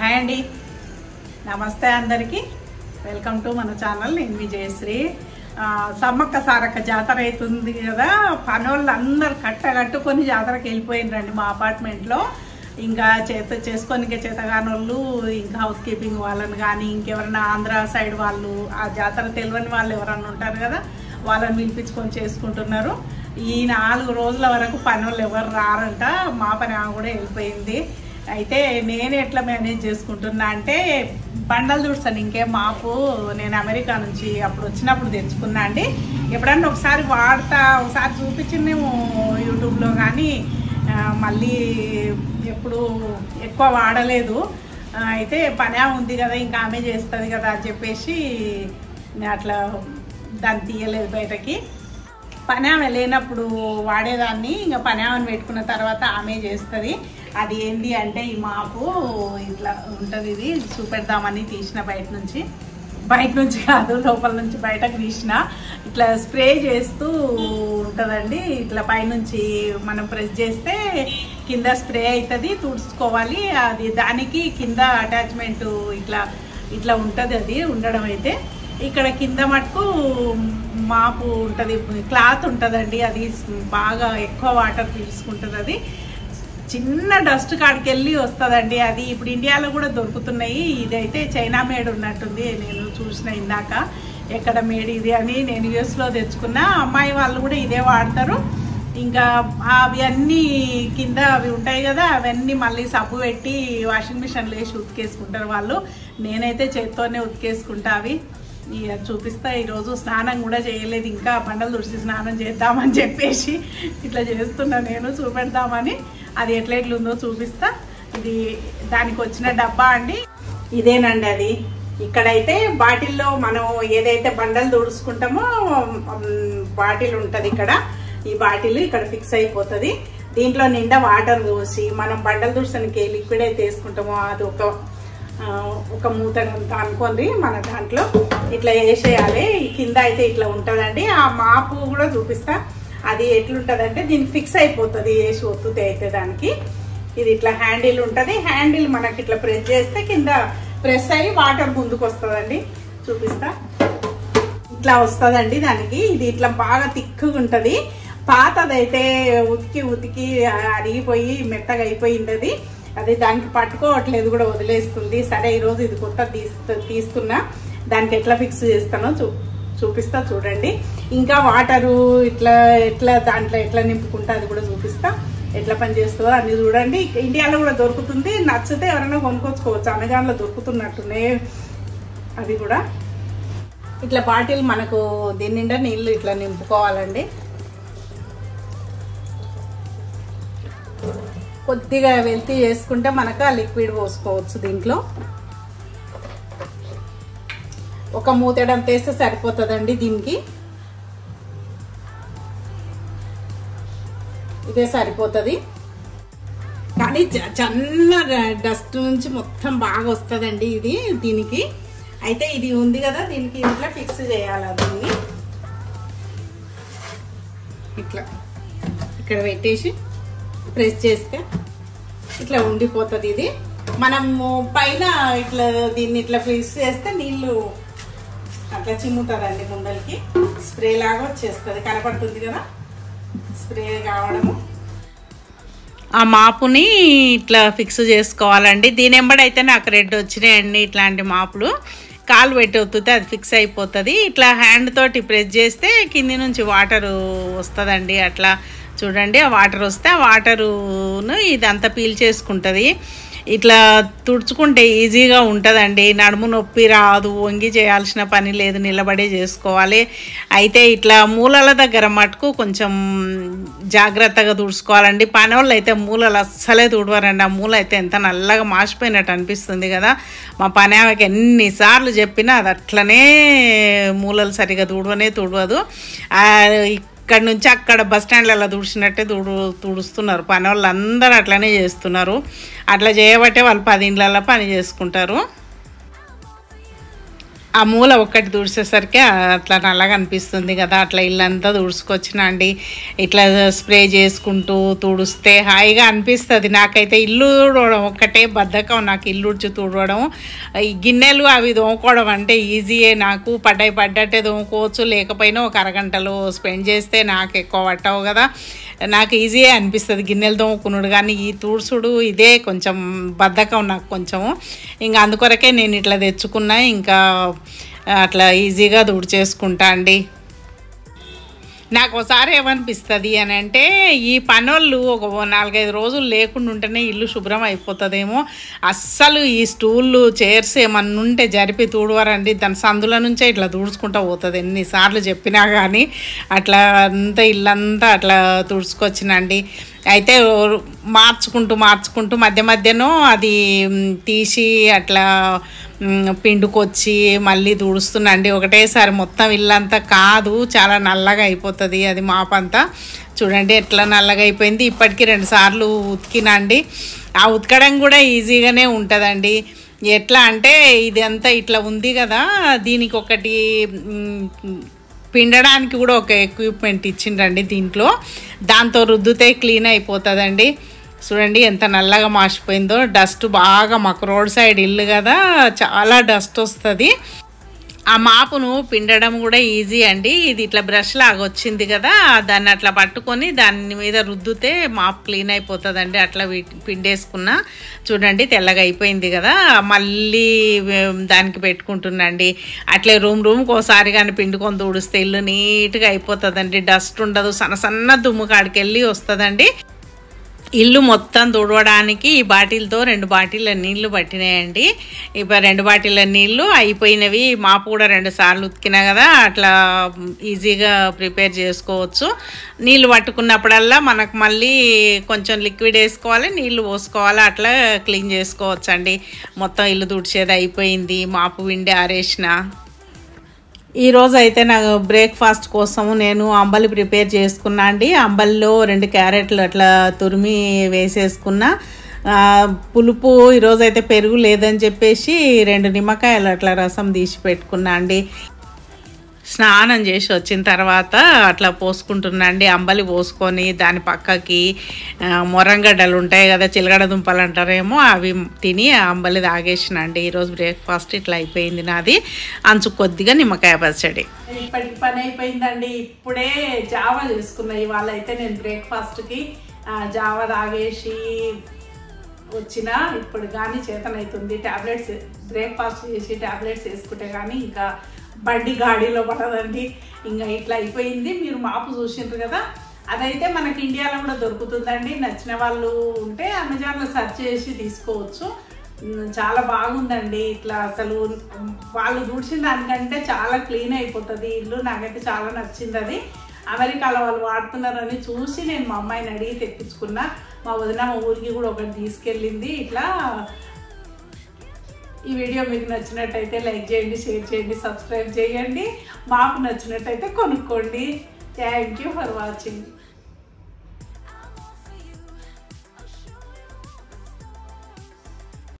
hi అండి నమస్తే అందరికీ వెల్కమ్ టు మన ఛానల్ నేను విజయశ్రీ ఆ, సమ్మక్క సారక్క జాతర అవుతుంది కదా పనోళ్ళు అందరు కట్ట కట్టుకొని జాతరకి వెళ్ళిపోయిండ్రండి మా అపార్ట్మెంట్లో ఇంకా చేత చేసుకొని చేతగానోళ్ళు ఇంకా హౌస్ కీపింగ్ వాళ్ళని కానీ ఇంకెవరైనా ఆంధ్ర సైడ్ వాళ్ళు ఆ జాతర తెలియని వాళ్ళు ఎవరన్నా ఉంటారు కదా వాళ్ళని పిలిపించుకొని చేసుకుంటున్నారు ఈ నాలుగు రోజుల వరకు పనులు ఎవరు రారంట మా పని ఆమె కూడా వెళ్ళిపోయింది అయితే నేను ఎట్లా మేనేజ్ చేసుకుంటున్నా అంటే బండలు చూస్తాను ఇంకేం మాపు నేను అమెరికా నుంచి అప్పుడు వచ్చినప్పుడు తెచ్చుకున్నా అండి ఎప్పుడన్నా ఒకసారి వాడతా ఒకసారి చూపించిందేమో యూట్యూబ్లో కానీ ఆ, మళ్ళీ ఎప్పుడు ఎక్కువ వాడలేదు ఆ, అయితే పని ఆమె ఉంది కదా ఇంకా ఆమె చేస్తుంది కదా అని చెప్పేసి నేను అట్లా దాన్ని తీయలేదు బయటకి పని ఆమె లేనప్పుడు వాడేదాన్ని ఇంకా పని ఆమెను పెట్టుకున్న తర్వాత ఆమె చేస్తుంది అది ఏంటి అంటే ఈ మాపు ఇట్లా ఉంటుంది ఇది చూపెడదామని తీసిన బయట నుంచి బయట నుంచి కాదు లోపల నుంచి బయటకు తీసిన ఇట్లా స్ప్రే చేస్తూ ఉంటుందండి ఇట్లా పైనుంచి మనం ప్రెస్ చేస్తే కింద స్ప్రే అవుతుంది తుడుచుకోవాలి అది దానికి కింద అటాచ్మెంట్ ఇట్లా ఇట్లా ఉంటుంది అది ఉండడం అయితే ఇక్కడ కింద మటుకు మాపు ఉంటుంది క్లాత్ ఉంటుందండి అది బాగా ఎక్కువ వాటర్ పీల్చుకుంటుంది అది చిన్న డస్ట్ కాడికి వెళ్ళి వస్తుందండి అది ఇప్పుడు ఇండియాలో కూడా దొరుకుతున్నాయి ఇదైతే చైనా మేడ్ ఉన్నట్టుంది నేను చూసిన ఇందాక ఎక్కడ మేడ్ ఇది అని నేను యూఎస్లో తెచ్చుకున్నా అమ్మాయి వాళ్ళు కూడా ఇదే వాడతారు ఇంకా అవి అన్నీ కింద అవి ఉంటాయి కదా అవన్నీ మళ్ళీ సబ్బు పెట్టి వాషింగ్ మిషన్లో వేసి ఉతికేసుకుంటారు వాళ్ళు నేనైతే చేత్తోనే ఉతికేసుకుంటా అవి ఇక చూపిస్తా ఈరోజు స్నానం కూడా చేయలేదు ఇంకా బండలు తుడిచి స్నానం చేద్దామని చెప్పేసి ఇట్లా చేస్తున్నా నేను చూపెడదామని అది ఎట్లా ఎట్లుందో చూపిస్తా ఇది దానికి వచ్చిన డబ్బా అండి ఇదేనండి అది ఇక్కడైతే బాటిల్లో మనం ఏదైతే బండలు తుడుచుకుంటామో మ్, బాటిల్ ఉంటుంది ఇక్కడ ఈ బాటిల్ ఇక్కడ ఫిక్స్ అయిపోతుంది దీంట్లో నిండా వాటర్ పోసి మనం బండలు తుడసనికి లిక్విడ్ అయితే వేసుకుంటామో అది ఒక ఆ, ఒక మూతడంతా అనుకోండి మన దాంట్లో ఇట్లా వేసేయాలి ఈ కింద అయితే ఇట్లా ఉంటుందండి ఆ మాపు కూడా చూపిస్తా అది ఎట్లుంటదంటే దీనికి ఫిక్స్ అయిపోతుంది వేసి ఒత్తుతే అయితే దానికి ఇది ఇట్లా హ్యాండిల్ ఉంటుంది హ్యాండిల్ మనకి ఇట్లా ప్రెస్ చేస్తే కింద ప్రెస్ అయ్యి వాటర్ ముందుకు వస్తుందండి చూపిస్తా ఇట్లా వస్తుందండి దానికి ఇది ఇట్లా బాగా తిక్కుగా ఉంటుంది పాతదైతే ఉతికి ఉతికి అరిగిపోయి మెత్తగా అయిపోయింది అది అది దానికి పట్టుకోవట్లేదు కూడా వదిలేస్తుంది సరే ఈరోజు ఇది కొత్త తీస్తు తీస్తున్నా దానికి ఎట్లా ఫిక్స్ చేస్తానో చూ చూపిస్తా చూడండి ఇంకా వాటరు ఇట్లా ఎట్లా దాంట్లో ఎట్లా నింపుకుంటా అది కూడా చూపిస్తా ఎట్లా పని చేస్తుందో అన్ని చూడండి ఇండియాలో కూడా దొరుకుతుంది నచ్చితే ఎవరైనా కొనుక్కొచ్చుకోవచ్చు అమెజాన్లో దొరుకుతున్నట్టున్నాయి అది కూడా ఇట్లా బాటిల్ మనకు దీని నిండా నీళ్ళు ఇట్లా నింపుకోవాలండి కొద్దిగా వెళ్తి చేసుకుంటే మనకు ఆ లిక్విడ్ పోసుకోవచ్చు దీంట్లో ఒక మూతడం తీస్తే సరిపోతుందండి దీనికి ఇదే సరిపోతుంది కానీ చ- చన్న డస్ట్ నుంచి మొత్తం బాగా వస్తుందండి ఇది దీనికి అయితే ఇది ఉంది కదా దీనికి ఇట్లా ఫిక్స్ చేయాలి దీన్ని ఇట్లా ఇక్కడ పెట్టేసి ప్రెస్ చేస్తే ఇట్లా ఉండిపోతుంది ఇది మనము పైన ఇట్లా దీన్ని ఇట్లా ఫిక్స్ చేస్తే నీళ్ళు అట్లా చిమ్ముతుందండి ముందరికి స్ప్రే లాగా వచ్చేస్తుంది కనపడుతుంది కదా స్ప్రే కావడము ఆ మాపుని ఇట్లా ఫిక్స్ చేసుకోవాలండి దీని ఎంబడైతే నాకు రెడ్ వచ్చినాయండి ఇట్లాంటి మాపులు కాలు పెట్టి ఒత్తితే అది ఫిక్స్ అయిపోతుంది ఇట్లా హ్యాండ్ తోటి ప్రెస్ చేస్తే కింది నుంచి వాటర్ వస్తుందండి అట్లా చూడండి ఆ వాటర్ వస్తే ఆ వాటరును ఇదంతా పీల్ చేసుకుంటుంది ఇట్లా తుడుచుకుంటే ఈజీగా ఉంటుందండి నడుము నొప్పి రాదు వంగి చేయాల్సిన పని లేదు నిలబడే చేసుకోవాలి అయితే ఇట్లా మూలల దగ్గర మటుకు కొంచెం జాగ్రత్తగా తుడుచుకోవాలండి పని వాళ్ళు అయితే మూలలు అస్సలే తుడవరండి ఆ మూల అయితే ఎంత నల్లగా మాసిపోయినట్టు అనిపిస్తుంది కదా మా పని ఆమెకి ఎన్నిసార్లు చెప్పినా అది అట్లనే మూలలు సరిగా తుడవనే తుడవదు ఆ, ఇక్కడ నుంచి అక్కడ బస్ స్టాండ్లలో తుడిచినట్టే తుడు తుడుస్తున్నారు పని వాళ్ళు అందరూ అట్లనే చేస్తున్నారు అట్లా చేయబట్టే వాళ్ళు పది ఇండ్లలో పని చేసుకుంటారు ఆ మూల ఒక్కటి తుడిచేసరికి అట్లా నల్లగా అనిపిస్తుంది కదా అట్లా ఇల్లంతా తుడుచుకొచ్చిన అండి ఇట్లా స్ప్రే చేసుకుంటూ తుడిస్తే హాయిగా అనిపిస్తుంది నాకైతే ఇల్లు తుడవడం ఒక్కటే బద్ధకం నాకు ఇల్లు ఉడ్చి తుడవడం ఈ గిన్నెలు అవి దోముకోవడం అంటే ఈజీయే నాకు పడ్డాయి పడ్డట్టే దోముకోవచ్చు లేకపోయినా ఒక అరగంటలో స్పెండ్ చేస్తే నాకు ఎక్కువ పట్టవు కదా నాకు ఈజీయే అనిపిస్తుంది గిన్నెలు దోముకున్నాడు కానీ ఈ తుడుసుడు ఇదే కొంచెం బద్ధకం నాకు కొంచెము ఇంకా అందుకొరకే నేను ఇట్లా తెచ్చుకున్నా ఇంకా అట్లా ఈజీగా తుడిచేసుకుంటా అండి నాకు ఒకసారి ఏమనిపిస్తుంది అని అంటే ఈ పనోళ్ళు ఒక నాలుగైదు రోజులు లేకుండా ఉంటేనే ఇల్లు శుభ్రం అయిపోతుందేమో అస్సలు ఈ స్టూళ్ళు చైర్స్ ఏమన్నా ఉంటే జరిపి తూడవారండి దాని సందుల నుంచే ఇట్లా తుడుచుకుంటూ పోతుంది ఎన్నిసార్లు చెప్పినా కానీ అట్లా అంతా ఇల్లంతా అట్లా తుడుచుకొచ్చినండి అయితే మార్చుకుంటూ మార్చుకుంటూ మధ్య మధ్యలో అది మ్, తీసి అట్లా మ్, పిండుకొచ్చి మళ్ళీ తుడుస్తున్నాండి ఒకటేసారి మొత్తం ఇల్లంతా కాదు చాలా నల్లగా అయిపోతుంది అది మాపంతా చూడండి ఎట్లా నల్లగా అయిపోయింది ఇప్పటికీ రెండు సార్లు ఉతికినండి ఆ ఉతకడం కూడా ఈజీగానే ఉంటుందండి ఎట్లా అంటే ఇది అంతా ఇట్లా ఉంది కదా దీనికి ఒకటి మ్, పిండడానికి కూడా ఒక ఎక్విప్మెంట్ ఇచ్చిండ్రండి దీంట్లో దాంతో రుద్దుతే క్లీన్ అయిపోతుందండి చూడండి ఎంత నల్లగా మాసిపోయిందో డస్ట్ బాగా మాకు రోడ్ సైడ్ ఇల్లు కదా చాలా డస్ట్ వస్తుంది ఆ మాపును పిండడం కూడా ఈజీ అండి ఇది ఇట్లా బ్రష్ లాగా వచ్చింది కదా దాన్ని అట్లా పట్టుకొని దాని మీద రుద్దుతే మాప్ క్లీన్ అయిపోతుందండి అట్లా వీటి- పిండేసుకున్నా చూడండి తెల్లగా అయిపోయింది కదా మళ్ళీ వే- దానికి పెట్టుకుంటున్నాండి అట్లే రూమ్ రూమ్కి ఒకసారి కానీ పిండుకొని తుడిస్తే ఇల్లు నీట్గా అయిపోతుందండి డస్ట్ ఉండదు సన్న సన్న దుమ్ము కాడికి వెళ్ళి వస్తుందండి ఇల్లు మొత్తం తుడవడానికి ఈ బాటిల్తో రెండు బాటిళ్ళ నీళ్లు పట్టినాయండి ఇప్పుడు రెండు బాటిళ్ళ నీళ్లు అయిపోయినవి మాపు కూడా రెండు సార్లు ఉతికినా కదా అట్లా ఈజీగా ప్రిపేర్ చేసుకోవచ్చు నీళ్ళు పట్టుకున్నప్పుడల్లా మనకు మళ్ళీ కొంచెం లిక్విడ్ వేసుకోవాలి నీళ్లు పోసుకోవాలి అట్లా క్లీన్ చేసుకోవచ్చు అండి మొత్తం ఇల్లు తుడిచేది అయిపోయింది మాపు విండి ఆరేసిన ఈ రోజు అయితే నాకు బ్రేక్ఫాస్ట్ కోసము నేను అంబలి ప్రిపేర్ చేసుకున్నా అండి అంబలిలో రెండు క్యారెట్లు అట్లా తురిమి వేసేసుకున్నా ఆ, పులుపు ఈరోజు అయితే పెరుగు లేదని చెప్పేసి రెండు నిమ్మకాయలు అట్లా రసం తీసి పెట్టుకున్నా అండి స్నానం చేసి వచ్చిన తర్వాత అట్లా పోసుకుంటున్నా అండి అంబలి పోసుకొని దాని పక్కకి ఆ, మొరంగడ్డలు ఉంటాయి కదా చిలగడ దుంపలు అంటారేమో అవి తిని ఆ అంబలి తాగేసిన అండి ఈరోజు బ్రేక్ఫాస్ట్ ఇట్లా అయిపోయింది నాది అంచు కొద్దిగా నిమ్మకాయ పచ్చడి ఇప్పటికి పని అయిపోయిందండి ఇప్పుడే జావా చేసుకున్నా ఇవాళ అయితే నేను బ్రేక్ఫాస్ట్కి జావా తాగేసి వచ్చిన ఇప్పుడు కానీ చేతనవుతుంది టాబ్లెట్స్ బ్రేక్ఫాస్ట్ చేసి టాబ్లెట్స్ వేసుకుంటే కానీ ఇంకా బండి గాడిలో పడదండి ఇంకా ఇట్లా అయిపోయింది మీరు మాపు చూసిండ్రు కదా అదైతే మనకి ఇండియాలో కూడా దొరుకుతుందండి నచ్చిన వాళ్ళు ఉంటే అమెజాన్లో సెర్చ్ చేసి తీసుకోవచ్చు ఉమ్, చాలా బాగుందండి ఇట్లా అసలు ఉమ్, వాళ్ళు చూసిన దానికంటే చాలా క్లీన్ అయిపోతుంది ఇల్లు నాకైతే చాలా నచ్చింది అది అమెరికాలో వాళ్ళు వాడుతున్నారని చూసి నేను మా అమ్మాయిని అడిగి తెప్పించుకున్నా మా వదిన మా ఊరికి కూడా ఒకటి తీసుకెళ్ళింది ఇట్లా ఈ వీడియో మీకు నచ్చినట్టయితే లైక్ చేయండి షేర్ చేయండి సబ్స్క్రైబ్ చేయండి మాకు నచ్చినట్టయితే కొనుక్కోండి థ్యాంక్ యూ ఫర్ వాచింగ్